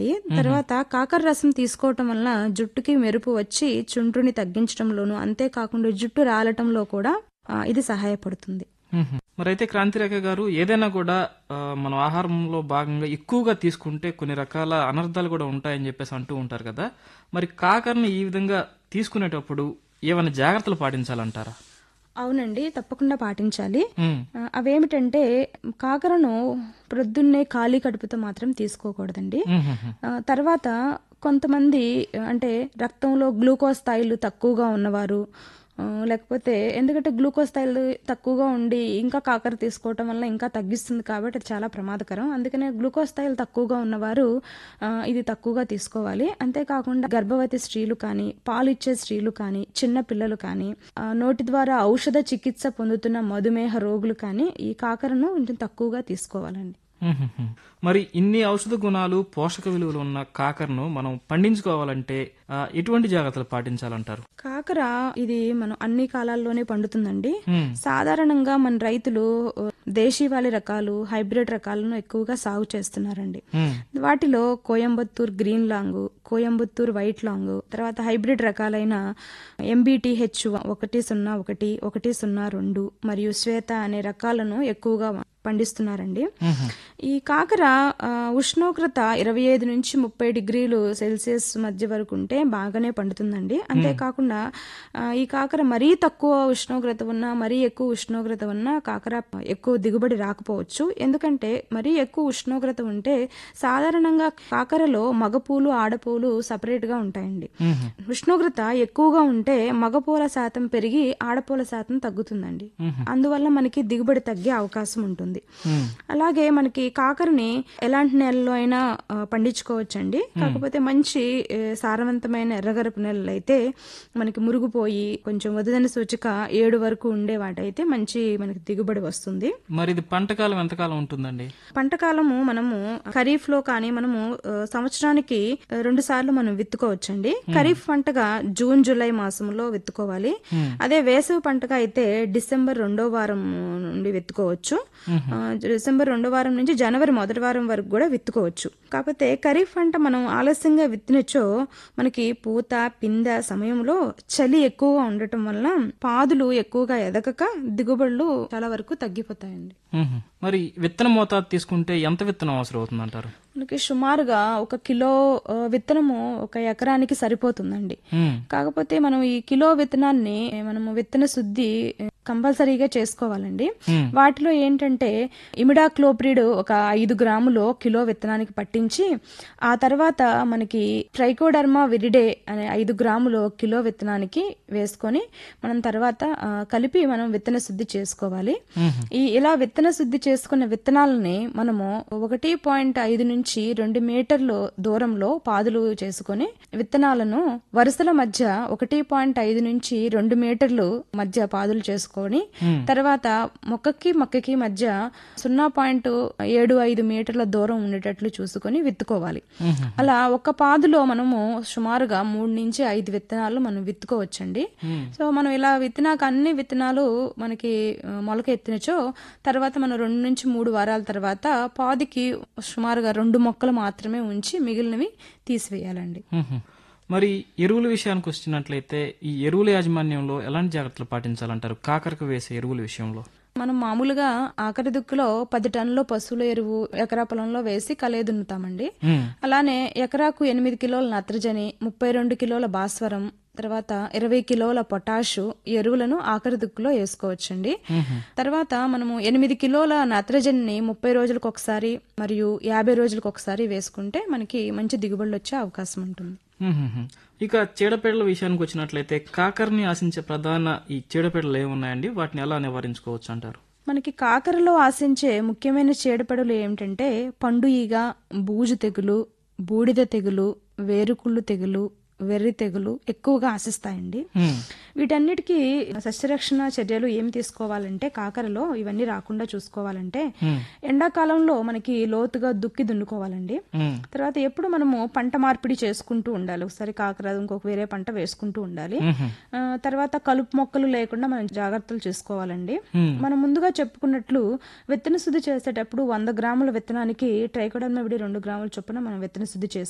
ఉంటాయి తర్వాత కాకర రసం తీసుకోవటం వలన జుట్టుకి మెరుపు వచ్చి చుండ్రుని తగ్గించడంలోను అంతేకాకుండా జుట్టు రాలటంలో కూడా ఆ, ఇది సహాయపడుతుంది మ్మ్. మరైతే క్రాంతిరేఖ గారు ఏదైనా కూడా ఆ, మనం ఆహారంలో భాగంగా ఎక్కువగా తీసుకుంటే కొన్ని రకాల అనర్థాలు కూడా ఉంటాయని చెప్పేసి అంటూ ఉంటారు కదా మరి కాకరని ఈ విధంగా తీసుకునేటప్పుడు ఏమైనా జాగ్రత్తలు పాటించాలంటారా అవునండి తప్పకుండా పాటించాలి మ్మ్. ఆ, అవేమిటంటే కాకరను ప్రొద్దున్నే ఖాళీ కడుపుతో మాత్రం తీసుకోకూడదండి మ్మ్. ఆ, తర్వాత కొంతమంది అంటే రక్తంలో గ్లూకోజ్ స్థాయిలు తక్కువగా ఉన్నవారు ఆ, లేకపోతే ఎందుకంటే గ్లూకోజ్ స్థాయిలు తక్కువగా ఉండి ఇంకా కాకర తీసుకోవటం వల్ల ఇంకా తగ్గిస్తుంది కాబట్టి అది చాలా ప్రమాదకరం అందుకనే గ్లూకోజ్ స్థాయిలు తక్కువగా ఉన్నవారు ఆ, ఇది తక్కువగా తీసుకోవాలి అంతేకాకుండా గర్భవతి స్త్రీలు కానీ పాలు ఇచ్చే స్త్రీలు కానీ చిన్న పిల్లలు కానీ ఆ, నోటి ద్వారా ఔషధ చికిత్స పొందుతున్న మధుమేహ రోగులు కానీ ఈ కాకరను కొంచెం తక్కువగా తీసుకోవాలండి మ్మ్. మరి ఇన్ని ఔషధ గుణాలు పోషక విలువలు ఉన్న కాకరను మనం పండించుకోవాలంటే ఆ, ఎటువంటి జాగ్రత్తలు పాటించాలంటారు కాకర ఇది మనం అన్ని కాలాల్లోనే పండుతుందండి మ్మ్. సాధారణంగా మన రైతులు ఆ, దేశీవాళి రకాలు హైబ్రిడ్ రకాలను ఎక్కువగా సాగు చేస్తున్నారండి మ్మ్. వాటిలో Coimbatore green long Coimbatore white long తర్వాత హైబ్రిడ్ రకాలైన ఎంబీటీహెచ్ ఒకటి సున్నా ఒకటి ఒకటి సున్నా రెండు మరియు శ్వేత అనే రకాలను ఎక్కువగా పండిస్తున్నారండి మ్మ్. ఈ కాకర ఆ, ఉష్ణోగ్రత ఇరవై ఐదు నుంచి ముప్పై డిగ్రీలు సెల్సియస్ మధ్య వరకు ఉంటే బాగానే పండుతుందండి అంతేకాకుండా ఆ, ఈ కాకర మరీ తక్కువ ఉష్ణోగ్రత ఉన్నా మరీ ఎక్కువ ఉష్ణోగ్రత ఉన్నా కాకర ఎక్కువ దిగుబడి రాకపోవచ్చు ఎందుకంటే మరీ ఎక్కువ ఉష్ణోగ్రత ఉంటే సాధారణంగా కాకరలో మగపూలు ఆడపూలు సపరేట్ గా ఉంటాయండి మ్మ్. ఉష్ణోగ్రత ఎక్కువగా ఉంటే మగపూల శాతం పెరిగి ఆడపూల శాతం తగ్గుతుందండి అందువల్ల మనకి దిగుబడి తగ్గే అవకాశం ఉంటుంది మ్మ్. అలాగే మనకి కాకరని ఎలాంటి నెలలో అయినా ఆ, పండించుకోవచ్చండి కాకపోతే మంచి ఏ, సారవంతమైన ఎర్రగరపు నెలలు అయితే మనకి మురుగుపోయి కొంచెం వదిలిన సూచిక ఏడు వరకు ఉండే వాటైతే మంచి మనకి దిగుబడి వస్తుంది మరి ఇది పంటకాలం ఎంతకాలం ఉంటుందండి పంట కాలము మనము ఖరీఫ్ లో కానీ మనము ఆ, సంవత్సరానికి ఆ, రెండు సార్లు మనం విత్తుకోవచ్చండి ఖరీఫ్ పంటగా జూన్ జూలై మాసంలో విత్తుకోవాలి అదే వేసవి పంటగా అయితే డిసెంబర్ రెండో వారం నుండి విత్తుకోవచ్చు ఆ, డిసెంబర్ రెండో వారం నుంచి జనవరి మొదటి వారం వరకు కూడా విత్తుకోవచ్చు కాకపోతే ఖరీఫ్ పంట మనం ఆలస్యంగా విత్తినచో మనకి పూత పిందె సమయంలో చలి ఎక్కువగా ఉండటం వల్ల పాదులు ఎక్కువగా ఎదగక దిగుబడులు చాలా వరకు తగ్గిపోతాయండి మ్మ్. మరి విత్తన మోతాదు తీసుకుంటే ఎంత విత్తనం అవసరం అవుతుందంటారు మనకి సుమారుగా ఒక కిలో ఆ, విత్తనము ఒక ఎకరానికి సరిపోతుందండి మ్మ్. కాకపోతే మనం ఈ కిలో విత్తనాన్ని మనము విత్తన శుద్ధి కంపల్సరీగా చేసుకోవాలండి మ్మ్. వాటిలో ఏంటంటే ఇమిడాక్లోప్రిడ్ ఒక ఐదు గ్రాములు కిలో విత్తనానికి పట్టించి ఆ తర్వాత మనకి ట్రైకోడర్మా విరిడే అనే ఐదు గ్రాములు కిలో విత్తనానికి వేసుకొని మనం తర్వాత ఆ, కలిపి మనం విత్తన శుద్ధి చేసుకోవాలి మ్మ్. ఈ ఇలా విత్తన శుద్ధి చేసుకున్న విత్తనాలని మనము ఒకటి పాయింట్ ఐదు నుంచి రెండు మీటర్లు దూరంలో పాదులు చేసుకొని విత్తనాలను వరుసల మధ్య ఒకటి పాయింట్ ఐదు నుంచి రెండు మీటర్లు మధ్య పాదులు చేసుకొని తర్వాత మొక్కకి మొక్కకి మధ్య సున్నా పాయింట్ ఏడు ఐదు మీటర్ల దూరం ఉండేటట్లు చూసుకొని విత్తుకోవాలి మ్మ్. అలా ఒక పాదులో మనము సుమారుగా మూడు నుంచి ఐదు విత్తనాలు మనం విత్తుకోవచ్చండి మ్మ్. సో మనం ఇలా విత్తనాక అన్ని విత్తనాలు మనకి ఆ, మొలక ఎత్తినచో తర్వాత మనం రెండు నుంచి మూడు వారాల తర్వాత పాదికి సుమారుగా రెండు మొక్కలు మాత్రమే ఉంచి మిగిలినవి తీసివేయాలండి మ్మ్. మరి ఎరువుల విషయానికి వచ్చినట్లయితే ఈ ఎరువుల యాజమాన్యంలో ఎలాంటి జాగ్రత్తలు పాటించాలంటారు కాకరకు వేసే ఎరువుల విషయంలో మనం మామూలుగా ఆఖరి దుక్కులో పది టన్నుల పశువుల ఎరువు ఎకరా పొలంలో వేసి కలే దున్నుతామండి మ్మ్. అలానే ఎకరాకు ఎనిమిది కిలోల నత్రజని ముప్పై రెండు కిలోల భాస్వరం తర్వాత ఇరవై కిలోల పొటాషు ఈ ఎరువులను ఆఖరి దుక్కులో వేసుకోవచ్చండి మ్మ్. తర్వాత మనము ఎనిమిది కిలోల నత్రజనిని ముప్పై రోజులకు ఒకసారి మరియు యాభై రోజులకు ఒకసారి వేసుకుంటే మనకి మంచి దిగుబడులు వచ్చే అవకాశం ఉంటుంది మ్మ్. ఇక చీడపీడల విషయానికి వచ్చినట్లయితే కాకరని ఆశించే ప్రధాన ఈ చీడపీడలు ఏమున్నాయండి వాటిని ఎలా నివారించుకోవచ్చు అంటారు మనకి కాకరలో ఆశించే ముఖ్యమైన చీడపడులు ఏమిటంటే పండు ఈగ బూజు తెగులు బూడిద తెగులు వేరుకుళ్ళు తెగులు వెర్రి తెగులు ఎక్కువగా ఆశిస్తాయండి మ్మ్. వీటన్నిటికీ సస్యరక్షణ చర్యలు ఏం తీసుకోవాలంటే కాకరలో ఇవన్నీ రాకుండా చూసుకోవాలంటే మ్మ్. ఎండాకాలంలో మనకి లోతుగా దుక్కి దున్నుకోవాలండి మ్మ్. తర్వాత ఎప్పుడు మనము పంట మార్పిడి చేసుకుంటూ ఉండాలి ఒకసారి కాకర ఇంకొక వేరే పంట వేసుకుంటూ ఉండాలి మ్మ్. ఆ, తర్వాత కలుపు మొక్కలు లేకుండా మనం జాగ్రత్తలు చూసుకోవాలండి మ్మ్. మనం ముందుగా చెప్పుకున్నట్లు విత్తన శుద్ధి చేసేటప్పుడు వంద గ్రాముల విత్తనానికి ట్రైకోడర్మా విడి రెండు గ్రాముల చొప్పున మనం విత్తన శుద్ధి చేసుకోవాలి